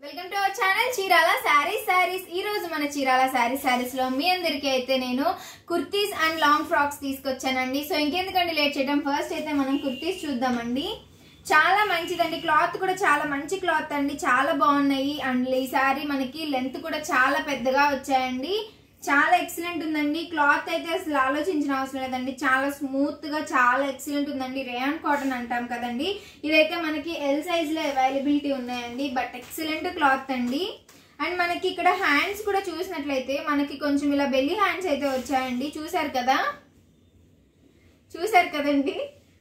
welcome to our channel Chirala sarees sarees ఈ రోజు మన చీరాల శారీస్ శారీస్ లో మీ అందరికీ అయితే నేను కుర్తీస్ అండ్ లాంగ్ ఫ్రాక్స్ తీసుకొచ్చానండి సో ఇంకెందుకండి లేట్ చేయడం ఫస్ట్ అయితే మనం కుర్తీస్ చూద్దామండి చాలా మంచిదండి క్లాత్ కూడా చాలా మంచి క్లాత్ అండి చాలా బాగున్నాయి అండ్ ఈ శారీ మనకి లెంత్ కూడా చాలా పెద్దగా వచ్చాయండి చాలా ఎక్సలెంట్ ఉందండి క్లాత్ అయితే అసలు ఆలోచించిన అవసరం లేదండి చాలా స్మూత్ గా చాలా ఎక్సలెంట్ ఉందండి రేయాన్ కాటన్ అంటాం కదండి ఇదైతే మనకి ఎల్ సైజ్ లో అవైలబిలిటీ ఉన్నాయండి బట్ ఎక్సలెంట్ క్లాత్ అండి అండ్ మనకి ఇక్కడ హ్యాండ్స్ కూడా చూసినట్లయితే మనకి కొంచెం ఇలా బెల్లి హ్యాండ్స్ అయితే వచ్చాయండి చూసారు కదా చూసారు కదండి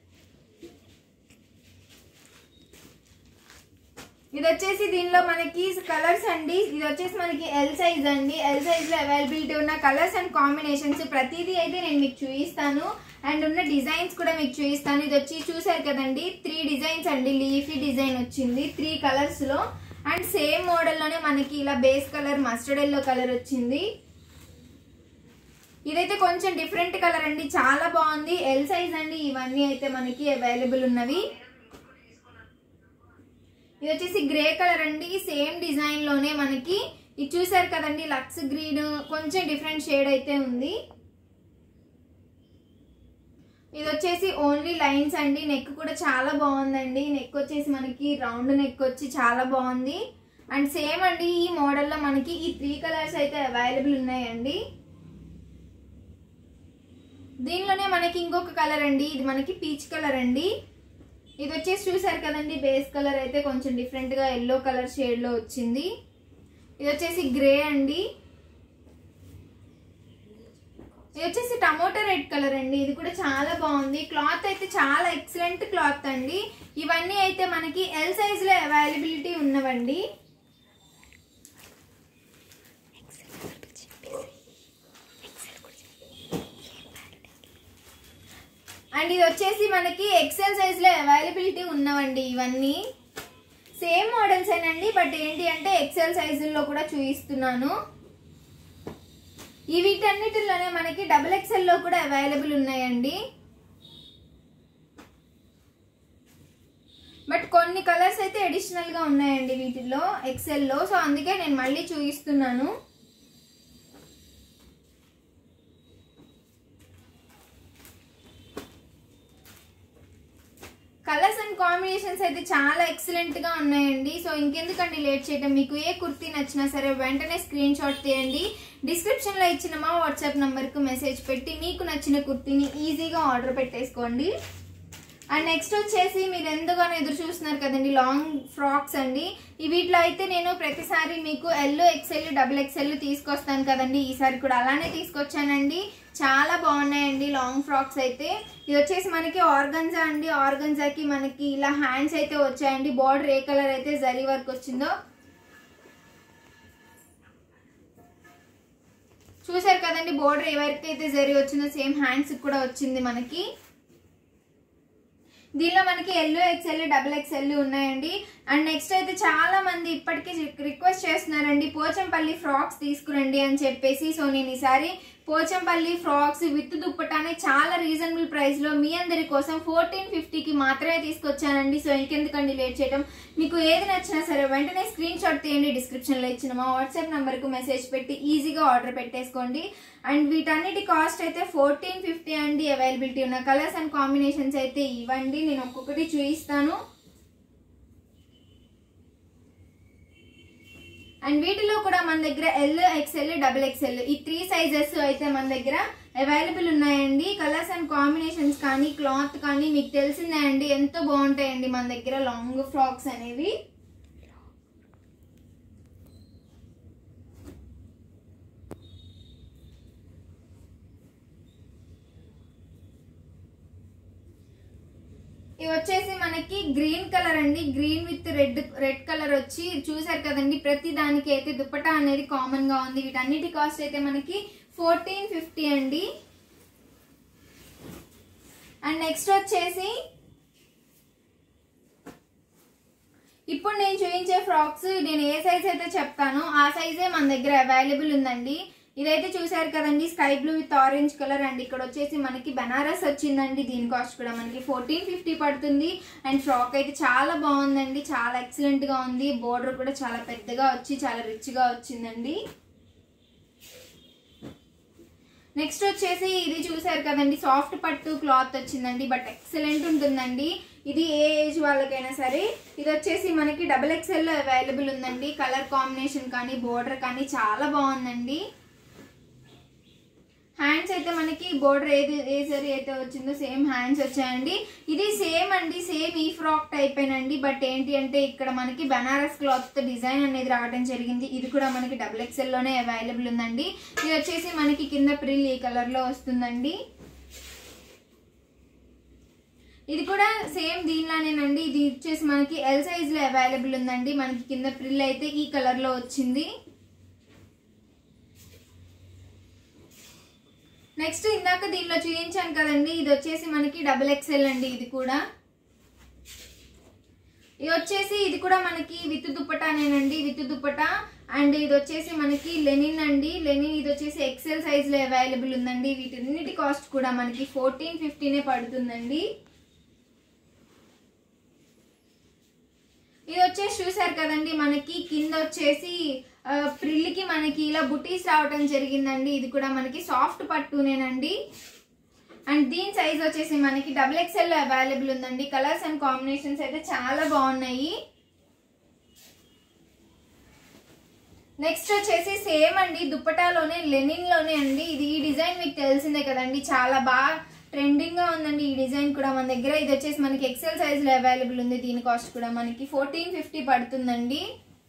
ఇది వచ్చేసి దీనిలో మనకి కలర్స్ అండి ఇది వచ్చేసి మనకి ఎల్ సైజ్ అండి ఎల్ సైజ్ లో అవైలబిలిటీ ఉన్న కలర్స్ అండ్ కాంబినేషన్స్ ప్రతిదీ అయితే నేను మీకు చూపిస్తాను అండ్ ఉన్న డిజైన్స్ కూడా మీకు చూపిస్తాను ఇది వచ్చి చూసారు కదండి త్రీ డిజైన్స్ అండి లీఫీ డిజైన్ వచ్చింది త్రీ కలర్స్ లో అండ్ సేమ్ మోడల్ లోనే మనకి ఇలా base colour mustard yellow colour వచ్చింది ఇదైతే కొంచెం డిఫరెంట్ కలర్ అండి చాలా బాగుంది ఎల్ సైజ్ అండి ఇవన్నీ అయితే మనకి అవైలబుల్ ఉన్నవి ఇది వచ్చేసి గ్రే కలర్ అండి సేమ్ డిజైన్ లోనే మనకి ఇది చూసారు కదండి లక్స్ గ్రీన్ కొంచెం డిఫరెంట్ షేడ్ అయితే ఉంది ఇది వచ్చేసి ఓన్లీ లైన్స్ అండి నెక్ కూడా చాలా బాగుందండి నెక్ వచ్చేసి మనకి రౌండ్ నెక్ వచ్చి చాలా బాగుంది అండ్ సేమ్ అండి ఈ మోడల్లో మనకి ఈ త్రీ కలర్స్ అయితే అవైలబుల్ ఉన్నాయండి దీనిలోనే మనకి ఇంకొక కలర్ అండి ఇది మనకి పీచ్ కలర్ అండి ఇది వచ్చేసి చూసారు కదండి బేస్ కలర్ అయితే కొంచెం డిఫరెంట్ గా ఎల్లో కలర్ షేడ్ లో వచ్చింది ఇది వచ్చేసి గ్రే అండి ఇది వచ్చేసి టమోటా రెడ్ కలర్ అండి ఇది కూడా చాలా బాగుంది క్లాత్ అయితే చాలా ఎక్సలెంట్ క్లాత్ అండి ఇవన్నీ అయితే మనకి ఎల్ సైజ్ లో అవైలబిలిటీ ఉన్నవండి అండ్ ఇది వచ్చేసి మనకి ఎక్సెల్ సైజ్ లో అవైలబిలిటీ ఉన్నవండి ఇవన్నీ సేమ్ మోడల్స్ ఏనండి బట్ ఏంటి అంటే ఎక్సెల్ సైజుల్లో కూడా చూపిస్తున్నాను ఈ వీటన్నిటిలోనే మనకి డబుల్ ఎక్సెల్ లో కూడా అవైలబుల్ ఉన్నాయండి బట్ కొన్ని కలర్స్ అయితే అడిషనల్ గా ఉన్నాయండి వీటిల్లో ఎక్సెల్ లో సో అందుకే నేను మళ్ళీ చూపిస్తున్నాను కలర్స్ అండ్ కాంబినేషన్స్ అయితే చాలా ఎక్సలెంట్ గా ఉన్నాయండి సో ఇంకెందుకండి లేట్ చేయడం మీకు ఏ కుర్తీ నచ్చినా సరే వెంటనే స్క్రీన్ షాట్ తీయండి డిస్క్రిప్షన్ లో ఇచ్చిన మా వాట్సాప్ నంబర్ కు మెసేజ్ పెట్టి మీకు నచ్చిన కుర్తీని ఈజీగా ఆర్డర్ పెట్టేసుకోండి అండ్ నెక్స్ట్ వచ్చేసి మీరు ఎందుకనో ఎదురు చూస్తున్నారు కదండి లాంగ్ ఫ్రాక్స్ అండి ఈ వీటిలో అయితే నేను ప్రతిసారి మీకు ఎల్ ఎక్సెల్ డబుల్ ఎక్సెల్ తీసుకొస్తాను కదండి ఈసారి కూడా అలానే తీసుకొచ్చానండి చాలా బాగున్నాయండి లాంగ్ ఫ్రాక్స్ అయితే ఇది వచ్చేసి మనకి ఆర్గన్జా అండి ఆర్గన్జాకి మనకి ఇలా హ్యాండ్స్ అయితే వచ్చాయండి బార్డర్ ఏ కలర్ అయితే జరీ వర్క్ వచ్చిందో చూసారు కదండి బోర్డర్ ఏ వరకు అయితే జరీ వచ్చిందో సేమ్ హ్యాండ్స్ కూడా వచ్చింది మనకి దీనిలో మనకి ఎల్లో ఎక్స్ఎల్ డబుల్ ఎక్స్ఎల్ ఉన్నాయండి అండ్ నెక్స్ట్ అయితే చాలా మంది ఇప్పటికీ రిక్వెస్ట్ చేస్తున్నారండి పోచంపల్లి ఫ్రాక్స్ తీసుకురండి అని చెప్పేసి సో నేను ఈసారి పోచంపల్లి ఫ్రాక్స్ విత్ దుప్పటానే చాలా రీజనబుల్ ప్రైస్ లో మీ అందరి కోసం ఫోర్టీన్ ఫిఫ్టీకి మాత్రమే తీసుకొచ్చానండి సో ఇంకెందుకండి లేట్ చేయడం మీకు ఏది నచ్చినా సరే వెంటనే స్క్రీన్ షాట్ తీయండి డిస్క్రిప్షన్ లో ఇచ్చిన మా వాట్సాప్ నంబర్ కు మెసేజ్ పెట్టి ఈజీగా ఆర్డర్ పెట్టేసుకోండి అండ్ వీటన్నిటి కాస్ట్ అయితే ఫోర్టీన్ ఫిఫ్టీ అండి అవైలబిలిటీ ఉన్న కలర్స్ అండ్ కాంబినేషన్స్ అయితే ఇవ్వండి నేను ఒక్కొక్కటి చూపిస్తాను అండ్ వీటిలో కూడా మన దగ్గర ఎల్ ఎక్స్ఎల్ డబుల్ ఎక్స్ఎల్ ఈ త్రీ సైజెస్ అయితే మన దగ్గర అవైలబుల్ ఉన్నాయండి కలర్స్ అండ్ కాంబినేషన్స్ కానీ క్లాత్ కానీ మీకు తెలిసిందే అండి ఎంతో బాగుంటాయండి మన దగ్గర లాంగ్ ఫ్రాక్స్ అనేవి ఇవి వచ్చేసి మనకి గ్రీన్ కలర్ అండి green with red red colour వచ్చి చూసారు కదండి ప్రతి దానికి అయితే దుప్పటా అనేది కామన్ గా ఉంది వీటన్నిటి కాస్ట్ అయితే మనకి ఫోర్టీన్ ఫిఫ్టీ అండి అండ్ నెక్స్ట్ వచ్చేసి ఇప్పుడు నేను చూపించే ఫ్రాక్స్ నేను ఏ సైజ్ అయితే చెప్తానో ఆ సైజే మన దగ్గర అవైలబుల్ ఉందండి ఇదైతే చూసారు కదండి sky blue with orange colour and ఇక్కడ వచ్చేసి మనకి బనారస్ వచ్చిందండి దీని కాస్ట్ కూడా మనకి ఫోర్టీన్ ఫిఫ్టీ పడుతుంది అండ్ ఫ్రాక్ అయితే చాలా బాగుందండి చాలా ఎక్సలెంట్ గా ఉంది బోర్డర్ కూడా చాలా పెద్దగా వచ్చి చాలా రిచ్ గా వచ్చిందండి నెక్స్ట్ వచ్చేసి ఇది చూసారు కదండి సాఫ్ట్ పట్టు క్లాత్ వచ్చిందండి బట్ ఎక్సలెంట్ ఉంటుందండి ఇది ఏ ఏజ్ వాళ్ళకైనా సరే ఇది వచ్చేసి మనకి డబుల్ ఎక్స్ఎల్ అవైలబుల్ ఉందండి కలర్ కాంబినేషన్ కానీ బోర్డర్ కానీ చాలా బాగుందండి హ్యాండ్స్ అయితే మనకి బోర్డర్ ఏది ఏ సరి అయితే వచ్చిందో సేమ్ హ్యాండ్స్ వచ్చాయండి ఇది సేమ్ అండి సేమ్ ఈ ఫ్రాక్ టైప్ ఏనండి బట్ ఏంటి అంటే ఇక్కడ మనకి బనారస్ క్లాత్ డిజైన్ అనేది రావడం జరిగింది ఇది కూడా మనకి డబుల్ ఎక్స్ఎల్ లోనే అవైలబుల్ ఉందండి ఇది వచ్చేసి మనకి కింద ప్రిల్ ఈ కలర్ లో వస్తుందండి ఇది కూడా సేమ్ దీనిలానేనండి ఇది వచ్చేసి మనకి ఎల్ సైజ్ లో అవైలబుల్ ఉందండి మనకి కింద ప్రిల్ అయితే ఈ కలర్ లో వచ్చింది నెక్స్ట్ ఇందాక దీనిలో చూపించాను కదండి ఇది వచ్చేసి మనకి డబుల్ ఎక్స్ఎల్ అండి ఇది కూడా ఇది వచ్చేసి ఇది కూడా మనకి విత్ దుప్పటానేనండి విత్ దుప్పటా అండ్ ఇది వచ్చేసి మనకి లెనిన్ అండి లెనిన్ ఇది వచ్చేసి ఎక్సెల్ సైజ్ లో అవైలబుల్ ఉందండి వీటన్నిటి కాస్ట్ కూడా మనకి ఫోర్టీన్ ఫిఫ్టీనే పడుతుందండి ఇది వచ్చేసి చూసారు కదండి మనకి కింద వచ్చేసి ప్రిల్కి మనకి ఇలా బుటీస్ రావటం జరిగిందండి ఇది కూడా మనకి సాఫ్ట్ పట్టునేనండి అండ్ దీని సైజ్ వచ్చేసి మనకి డబుల్ ఎక్స్ఎల్ లో అవైలబుల్ ఉందండి కలర్స్ అండ్ కాంబినేషన్స్ అయితే చాలా బాగున్నాయి నెక్స్ట్ వచ్చేసి సేమ్ అండి దుప్పటాలోనే లెనిన్ లోనే అండి ఇది ఈ డిజైన్ మీకు తెలిసిందే కదండి చాలా బాగా ట్రెండింగ్ గా ఉందండి ఈ డిజైన్ కూడా మన దగ్గర ఇది వచ్చేసి మనకి ఎక్సెల్ సైజ్ లో అవైలబుల్ ఉంది దీని కాస్ట్ కూడా మనకి ఫోర్టీన్ ఫిఫ్టీ పడుతుందండి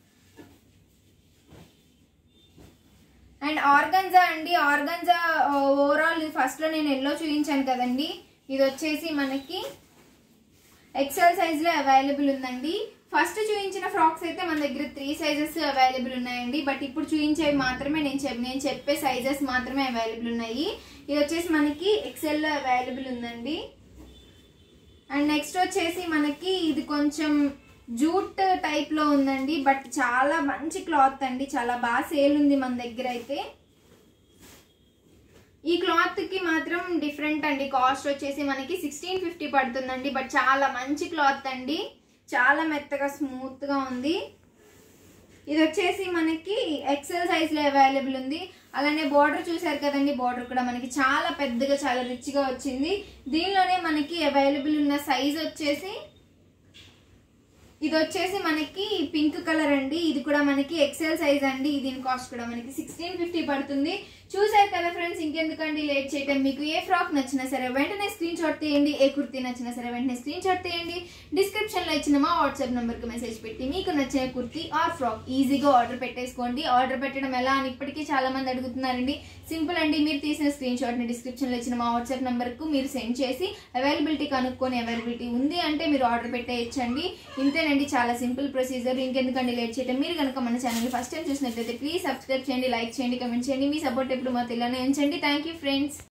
అండ్ ఆర్గన్జా అండి ఆర్గన్జా ఓవరాల్ ఫస్ట్ లో నేను ఎల్లో చూపించాను కదండి ఇది వచ్చేసి మనకి ఎక్సెల్ సైజ్ లో అవైలబుల్ ఉందండి ఫస్ట్ చూపించిన ఫ్రాక్స్ అయితే మన దగ్గర త్రీ సైజెస్ అవైలబుల్ ఉన్నాయండి బట్ ఇప్పుడు చూపించేవి మాత్రమే నేను చెప్ నేను చెప్పే సైజెస్ మాత్రమే అవైలబుల్ ఉన్నాయి ఇది వచ్చేసి మనకి ఎక్సెల్ లో అవైలబుల్ ఉందండి అండ్ నెక్స్ట్ వచ్చేసి మనకి ఇది కొంచెం జూట్ టైప్ లో ఉందండి బట్ చాలా మంచి క్లాత్ అండి చాలా బాగా సేల్ ఉంది మన దగ్గర అయితే ఈ క్లాత్ కి మాత్రం డిఫరెంట్ అండి కాస్ట్ వచ్చేసి మనకి సిక్స్టీన్ ఫిఫ్టీ పడుతుందండి బట్ చాలా మంచి క్లాత్ అండి చాలా మెత్తగా స్మూత్ గా ఉంది ఇది వచ్చేసి మనకి ఎక్సెల్ సైజ్ లో అవైలబుల్ ఉంది అలానే బార్డర్ చూసారు కదండి బార్డర్ కూడా మనకి చాలా పెద్దగా చాలా రిచ్ గా వచ్చింది దీనిలోనే మనకి అవైలబుల్ ఉన్న సైజ్ వచ్చేసి ఇది వచ్చేసి మనకి పింక్ కలర్ అండి ఇది కూడా మనకి ఎక్సెల్ సైజ్ అండి దీని కాస్ట్ కూడా మనకి సిక్స్టీన్ ఫిఫ్టీ పడుతుంది చూసారు కదా ఫ్రెండ్స్ ఇంకెందుకండి లేట్ చేయటం మీకు ఏ ఫ్రాక్ నచ్చినా సరే వెంటనే స్క్రీన్ షాట్ తీయండి ఏ కుర్తీ నచ్చినా సరే వెంటనే స్క్రీన్ షాట్ తీయండి డిస్క్రిప్షన్ లో ఇచ్చిన మా వాట్సాప్ నెంబర్ కి మెసేజ్ పెట్టి మీకు నచ్చిన కుర్తీ ఆర్ ఫ్రాక్ ఈజీగా ఆర్డర్ పెట్టేసుకోండి ఆర్డర్ పెట్టడం ఎలా అని ఇప్పటికీ చాలా మంది అడుగుతున్నారండి సింపుల్ అండి మీరు తీసిన స్క్రీన్ షాట్ ని డిస్క్రిప్షన్ లో ఇచ్చిన మా వాట్సాప్ నెంబర్ కు మీరు సెండ్ చేసి అవైలబిలిటీ కనుక్కొని అవైలబిలిటీ ఉంది అంటే మీరు ఆర్డర్ పెట్టేయచ్చండి ఇంతేనండి చాలా సింపుల్ ప్రొసీజర్ ఇంకెందుకండి లేట్ చేయడం మీరు కనుక మన ఛానల్ ఫస్ట్ టైం చూసినట్లయితే ప్లీజ్ సబ్స్క్రైబ్ చేయండి లైక్ చేయండి కమెంట్ చేయండి మీ సపోర్ట్ ఎప్పుడు మాకు ఇలానే ఉంచండి థ్యాంక్ యూ ఫ్రెండ్స్